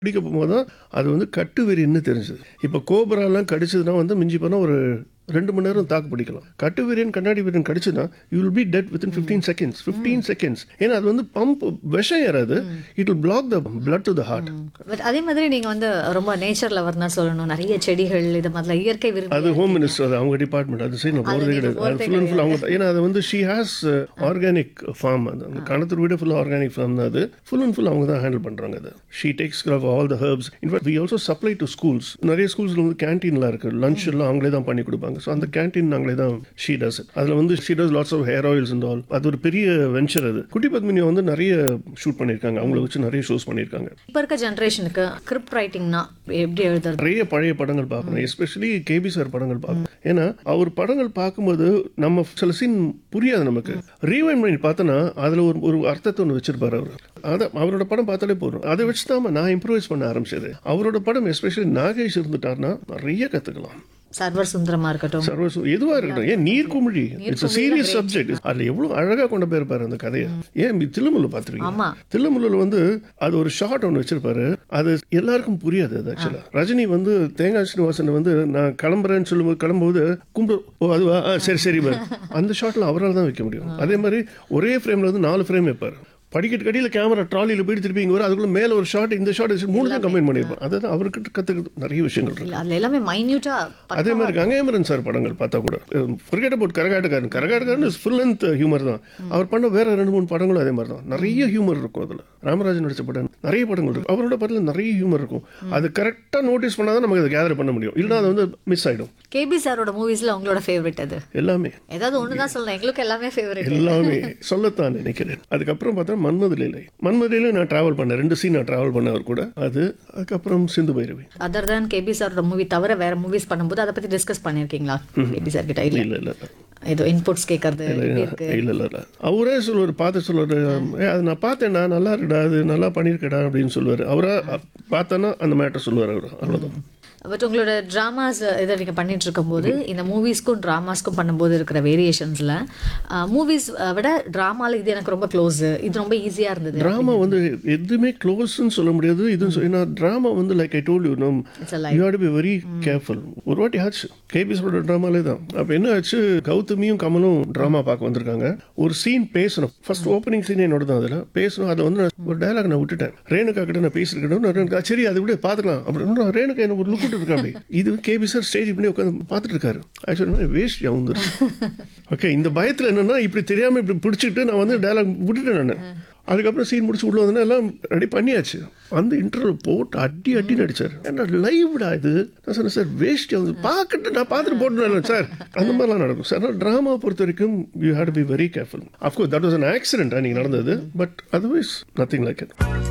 பிடிக்க போகும்போது தான் அது வந்து கட்டு வெறின்னு தெரிஞ்சது இப்போ கோபராலாம் கடிச்சதுன்னா வந்து மிஞ்சி போனால் ஒரு ரெண்டு மணி நேரம் தாக்கு பிடிக்கலாம் கட்டு வெறியன் கண்ணாடி வெறியன் கடிச்சுன்னா you will be dead within fifteen seconds fifteen seconds ஏன்னா அது வந்து பம்ப் விஷம் ஏறாது it will block the blood to the heart but அதே மாதிரி நீங்க வந்து ரொம்ப நேச்சர் லவர் தான் சொல்லணும் நிறைய செடிகள் இது மாதிரி இயற்கை விரும்பி அது ஹோம் மினிஸ்டர் அது அவங்க டிபார்ட்மெண்ட் அது சரி நான் போகிறதே கிடையாது அது ஃபுல் அண்ட் ஃபுல் அவங்க தான். ஏன்னா அது வந்து ஷீ ஹாஸ் ஆர்கானிக் ஃபார்ம் அது அந்த கணத்தூர் வீடு ஃபுல்லாக ஆர்கானிக் ஃபார்ம் தான் அது ஃபுல் அண்ட் ஃபுல் அவங்க தான் ஹேண்டில் பண்ணுறாங்க அது she takes off all the herbs in fact we also supply to schools நிறைய ஸ்கூல்ஸில் வந்து கேன்டீன்லாம் இருக்குது லஞ்ச் எல்லாம் அவங்களே தான் பண்ணி கொடுப்பாங்க ஸோ அந்த கேன்டீன் நாங்களே தான் ஷீ டஸ் அதில் வந்து she does lots of hair oils and all அது ஒரு பெரிய வெஞ்சர் அது குட்டி பத்மினியை வந்து நிறைய ஷூட் பண்ணியிருக்காங்க அவங்கள வச்சு நிறைய ஷோஸ் பண்ணியிருக்காங்க இப்ப இருக்க ஜென்ரேஷனுக்கு ஸ்கிரிப்ட் ரைட்டிங்னா எப்படி எழுதுறது நிறைய பழைய படங்கள் பார்க்கணும் எஸ்பெஷலி கேபி சார் படங்கள் பார்க்கணும் ஏன்னா அவர் படங்கள் பார்க்கும்போது நம்ம சில சீன் புரியாது நமக்கு ரீவைண்ட் பண்ணி பார்த்தோன்னா அதில் ஒரு ஒரு அர்த்தத்தை ஒன்று வச்சிருப்பாரு அவர் அதை அவரோட படம் பார்த்தாலே போதும் அதை வச்சு தான் நான் இம்ப்ரூவைஸ் பண்ண ஆரம்பிச்சது அவரோட படம் எஸ்பெஷலி நாகேஷ் இருந்துட்டாருன்னா நிறைய கற்றுக்கலாம் சர்வர் சுந்தரமா இருக்கட்டும் சர்வசு எதுவா இருக்கட்டும் ஏன் நீர்க்குமிழி இட்ஸ் சீரியஸ் சப்ஜெக்ட் அதுல எவ்வளவு அழகா கொண்டு போயிருப்பாரு அந்த கதையை ஏன் தில்லுமுல்லு பார்த்துருக்கீங்க ஆமா தில்லுமுல்லுல வந்து அது ஒரு ஷார்ட் ஒன்று வச்சிருப்பாரு அது எல்லாருக்கும் புரியாது அது ஆக்சுவலா ரஜினி வந்து தேங்காய் ஸ்ரீனிவாசன் வந்து நான் கிளம்புறேன்னு சொல்லும்போது கிளம்பும்போது கும்பிடு ஓ அதுவா ஆ, சரி சரி பாரு. அந்த ஷாட்ல அவரால் தான் வைக்க முடியும் அதே மாதிரி ஒரே ஃப்ரேம்ல வந்து நாலு ஃப்ரேம் வைப்பாரு படிக்கட்டு கடியில் கேமரா ட்ராலியில் போயிட்டு திருப்பி இங்கே வரும் அதுக்குள்ள மேலே ஒரு ஷாட் இந்த ஷாட் மூணு தான் கம்பைன் பண்ணியிருப்போம் அதுதான் அவர்கிட்ட கற்றுக்கிறது நிறைய விஷயங்கள் இருக்கு இல்ல, அதுல எல்லாமே மைன்யூட்டா அதே மாதிரி கங்கைமரன் சார் படங்கள் பார்த்தா கூட forget about Karakattakkaran Karakattakkaran full length humour தான் அவர் பண்ண வேற ரெண்டு மூணு படங்களும் அதே மாதிரி தான் நிறைய ஹியூமர் இருக்கும் அதில் ராமராஜன் நடிச்ச படம் நிறைய படங்கள் இருக்கும் அவரோட படத்தில் நிறைய ஹியூமர் இருக்கும் அது கரெக்டாக நோட்டீஸ் பண்ணால் தான் நமக்கு அதை கேதர் பண்ண முடியும் இல்லைன்னா அது வந்து மிஸ் ஆகிடும் கேபி சாரோட மூவிஸ்ல உங்களோட ஃபேவரட் அது எல்லாமே ஏதாவது ஒண்ணுதான் சொல்லலாம் எங்களுக்கு எல்லாமே ஃபேவரட் எல்லாமே சொல்லத்தான் நினைக்கிறேன் அதுக்கப்புறம் பார்த்தா மன்மத லீலை மன்மத லீலை நான் டிராவல் பண்ணேன் ரெண்டு சீன் நான் டிராவல் பண்ண அவர் கூட அது அதுக்கப்புறம் சிந்து பைரவி அதர் தான் கேபி சாரோட மூவி தவிர வேற மூவிஸ் பண்ணும்போது அதை பத்தி டிஸ்கஸ் பண்ணிருக்கீங்களா கேபி சார் கிட்ட இல்ல இல்லை இல்லை ஏதோ இன்புட்ஸ் கேட்கறது எப்படி இருக்கு இல்ல இல்ல இல்ல அவரே சொல்லுவார் பார்த்து சொல்லுவார் ஏ அது நான் பார்த்தேன்டா நல்லா இருக்குடா அது நல்லா பண்ணியிருக்கடா அப்படின்னு சொல்லுவார் அவரா பார்த்தோன்னா அந்த மேட்டர் சொல்லுவார் அவர் அவ்வளோதான் பட் உங்களோட ட்ராமாஸ் இதை நீங்கள் பண்ணிட்டு இருக்கும்போது இந்த மூவிஸ்க்கும் ட்ராமாஸ்க்கும் பண்ணும்போது இருக்கிற வேரியேஷன்ஸில் மூவிஸ் விட ட்ராமாவில் இது எனக்கு ரொம்ப க்ளோஸ் இது ரொம்ப ஈஸியாக இருந்தது ட்ராமா வந்து எதுவுமே க்ளோஸ்ன்னு சொல்ல முடியாது இதுவும் சொல்ல- ஏன்னா ட்ராமா வந்து like I told you no It's a you had be very careful ஒரு வாட்டி ஆச்சு கேபிஎஸோட ட்ராமாலே தான் அப்போ என்ன ஆச்சு கௌதமியும் கமலும் ட்ராமா பார்க்க வந்திருக்காங்க ஒரு சீன் பேசணும் ஃபர்ஸ்ட் ஓப்பனிங் சீன் என்னோட தான் அதில் பேசணும் அதில் வந்து நான் ஒரு டயலாக் நான் விட்டுட்டேன் ரேணுகா கிட்ட நான் பேசியிருக்கேன் நான் ரேணுகா, சரி அதை விட பார்த்துக்கலாம் அப்படின்னு ரேணுகா எனக்கு ஒரு லுக் விட்டு அப்படி இது கேபி சார் ஸ்டேஜ் பண்ணி உட்காந்து பார்த்துட்டு இருக்காரு ஆக்சுவலி வேஸ்ட் அவங்க ஓகே இந்த பயத்தில் என்னன்னா இப்படி தெரியாம இப்படி பிடிச்சிட்டு நான் வந்து டயலாக் விட்டுட்டேன் நான் அதுக்கப்புறம் சீன் முடிச்சு உள்ள வந்தோன்னா எல்லாம் ரெடி பண்ணியாச்சு அந்த இன்டர்வல் போட்டு அடி அடி நடிச்சார் என்ன லைவ்டா இது நான் சொன்னேன் சார் வேஸ்ட் வந்து பார்க்கட்டு நான் பார்த்துட்டு போட்டுனேன் சார் அந்த மாதிரிலாம் நடக்கும் சார் ஆனால் ட்ராமா பொறுத்த வரைக்கும் you had be very careful of course that was an accident அன்னைக்கு நடந்தது but otherwise nothing like it